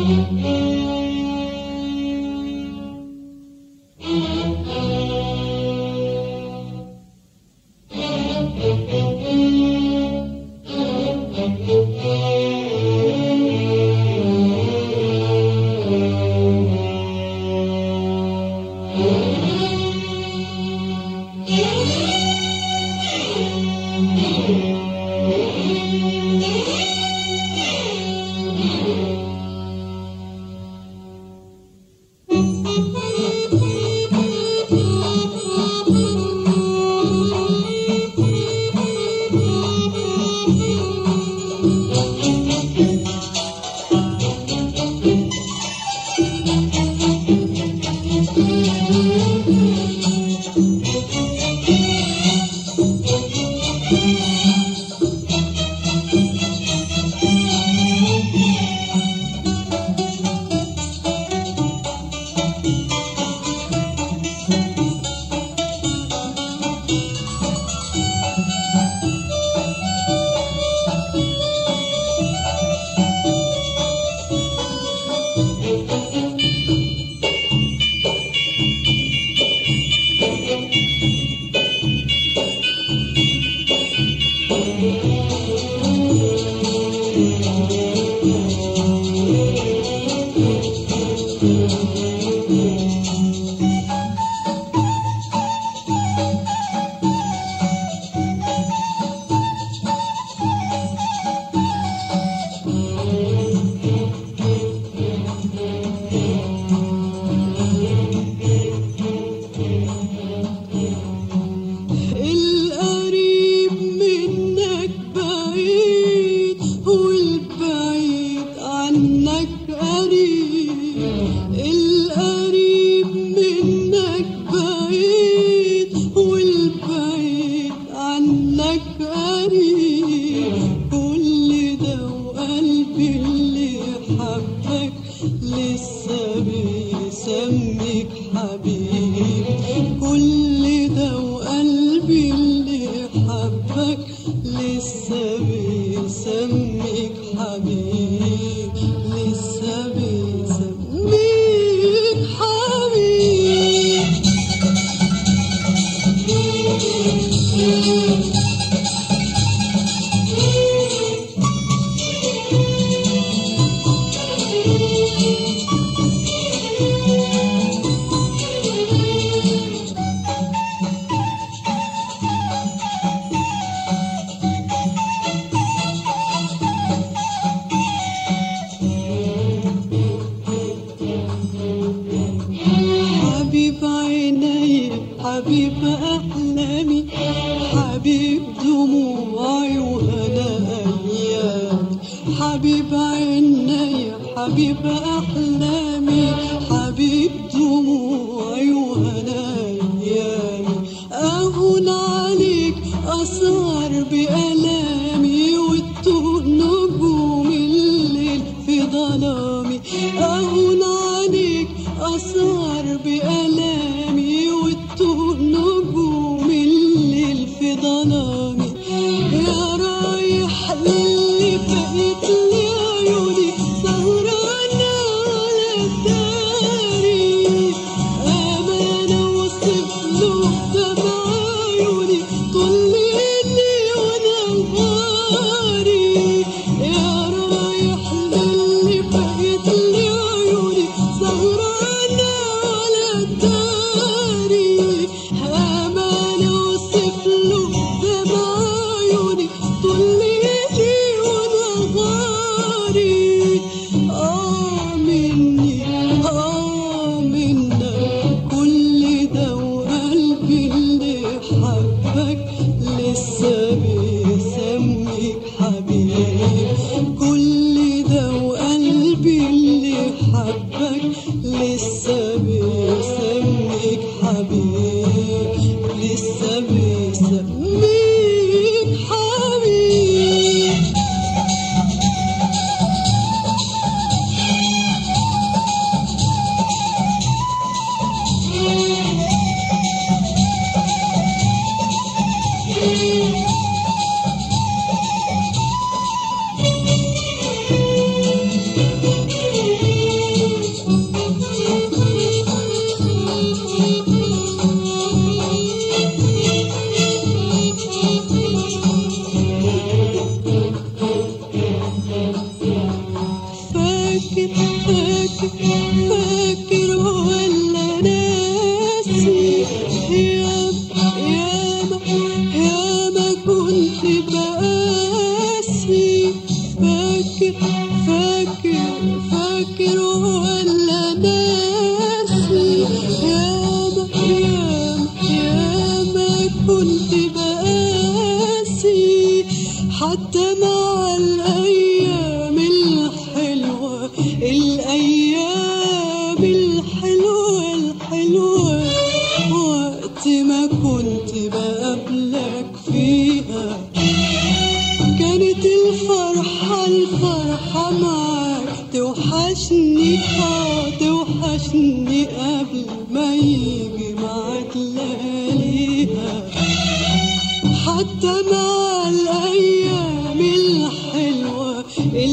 القريب منك بعيد والبعيد عنك قريب القريب منك بعيد والبعيد عنك قريب كل ده وقلبي اللي حبك لسه بيسميك حبيب كل ده وقلبي اللي حبك لسه بيسميك حبيب لسه بيسميك حبيب حبيب عيني حبيب أحلامي حبيب دموعي وهنا أيام حبيب عيني حبيب أحلامي حبيب دموعي وهنا أيامي أهون عليك أسهر بألامي وتوه نجوم الليل في ظلامي أهون عليك أسهر بألامي وتوه نجوم الليل في ظلامي يا رايح للي فقت لي عيوني سهرانة على الداري أمانة وصف له دمع عيوني طول ليلي ونهاري يا رايح للي فقت لي عيوني سهرانة على الداري أمانة وصف له دمع عيوني طول ليلي ونهاري آه مني آه منك كل ده وقلبي اللي حبك لسه بيسميك حبيب كل ده وقلبي اللي حبك لسه بيسميك حبيب لسه بيسميك حبيب توحشني اه توحشني قبل ما يجي معاك لياليها حتى مع الأيام الحلوة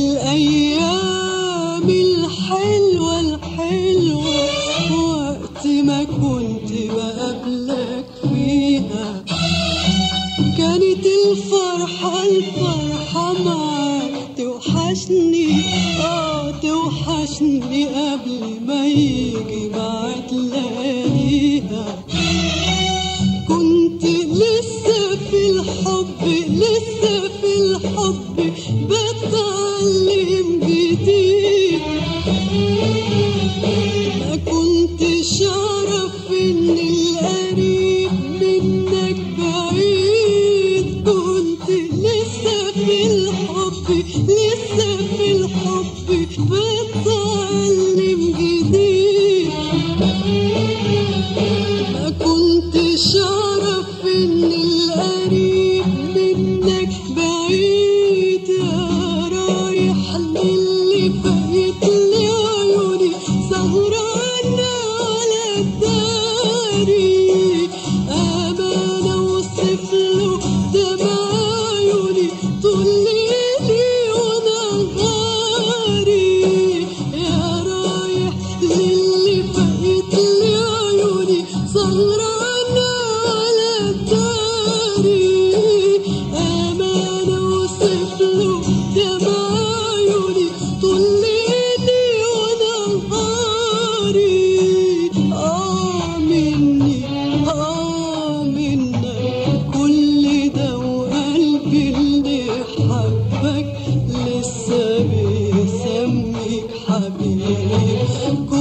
الأيام الحلوة الحلوة وقت ما كنت بقابلك فيها كانت الفرحة الفرحة معاك توحشني اه توحشني قبل ما يجي معاك لياليها كنت لسه في الحب لسه في الحب بتعلم جديد ما كنتش اعرف ان القريب منك بعيد كنت لسه في الحب لسه في الحب بتعلم جديد ما كنتش اعرف ان القريب منك بعيد يا رايح للي فايت لي عيوني سهرانة على الداري امانة اوصف له دمع عيوني طول ليلي ونهاري يا رايح للي فايت لي عيوني سهرانة على الداري أمانة اوصف له دمع عيوني طول ليلي ونهاري آه مني آه منك كل ده وقلبي اللي حبك لسه بيسميك حبيبي